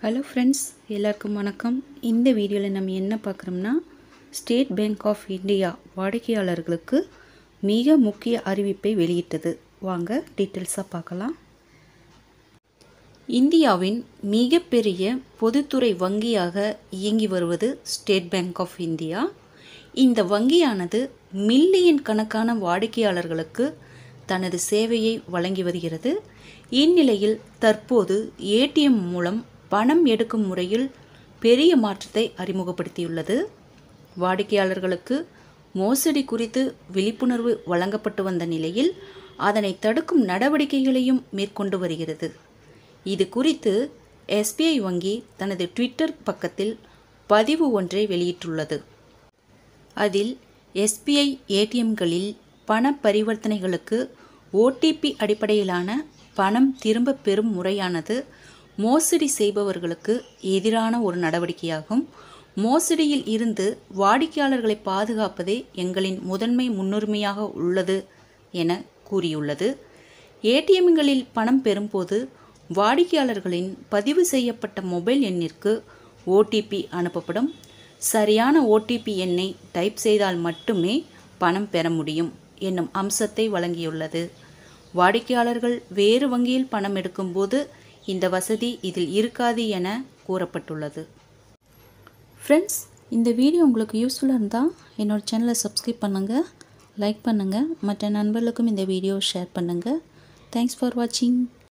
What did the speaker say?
hello friends எல்லாருக்கும் வணக்கம் இந்த வீடியோவில் நம்ம என்ன பார்க்குறோம்னா ஸ்டேட் பேங்க் ஆஃப் இந்தியா வாடிக்கையாளர்களுக்கு மிக முக்கிய அறிவிப்பை வெளியிட்டது வாங்க டீட்டெயில்ஸாக பார்க்கலாம் இந்தியாவின் மிகப்பெரிய பொதுத்துறை வங்கியாக இயங்கி வருவது ஸ்டேட் பேங்க் ஆஃப் இந்தியா இந்த வங்கியானது மில்லியன் கணக்கான வாடிக்கையாளர்களுக்கு தனது சேவையை வழங்கி வருகிறது இந்நிலையில் தற்போது ஏடிஎம் மூலம் பணம் எடுக்கும் முறையில் பெரிய மாற்றத்தை அறிமுகப்படுத்தியுள்ளது வாடிக்கையாளர்களுக்கு மோசடி குறித்து விழிப்புணர்வு வழங்கப்பட்டு வந்த நிலையில் அதனை தடுக்கும் நடவடிக்கைகளையும் மேற்கொண்டு வருகிறது இது குறித்து எஸ்பிஐ வங்கி தனது ட்விட்டர் பக்கத்தில் பதிவு ஒன்றை வெளியிட்டுள்ளது அதில் எஸ்பிஐ ஏடிஎம்களில் பண பரிவர்த்தனைகளுக்கு ஓடிபி அடிப்படையிலான பணம் திரும்ப பெறும் முறையானது மோசடி செய்பவர்களுக்கு எதிரான ஒரு நடவடிக்கையாகும் மோசடியில் இருந்து வாடிக்கையாளர்களை பாதுகாப்பதே எங்களின் முதன்மை முன்னுரிமையாக உள்ளது என கூறியுள்ளது ஏடிஎம்களில் பணம் பெறும்போது வாடிக்கையாளர்களின் பதிவு செய்யப்பட்ட மொபைல் எண்ணிற்கு ஓடிபி அனுப்பப்படும் சரியான ஓடிபி எண்ணை டைப் செய்தால் மட்டுமே பணம் பெற முடியும் என்னும் அம்சத்தை வழங்கியுள்ளது வாடிக்கையாளர்கள் வேறு வங்கியில் பணம் எடுக்கும்போது இந்த வசதி இதில் இருக்காது என கூறப்பட்டுள்ளது ஃப்ரெண்ட்ஸ் இந்த வீடியோ உங்களுக்கு யூஸ்ஃபுல்லாக இருந்தால் என்னோடய சேனலை சப்ஸ்கிரைப் பண்ணுங்கள் லைக் பண்ணுங்கள் மற்ற நண்பர்களுக்கும் இந்த வீடியோ ஷேர் பண்ணுங்கள் தேங்க்ஸ் ஃபார் வாட்சிங்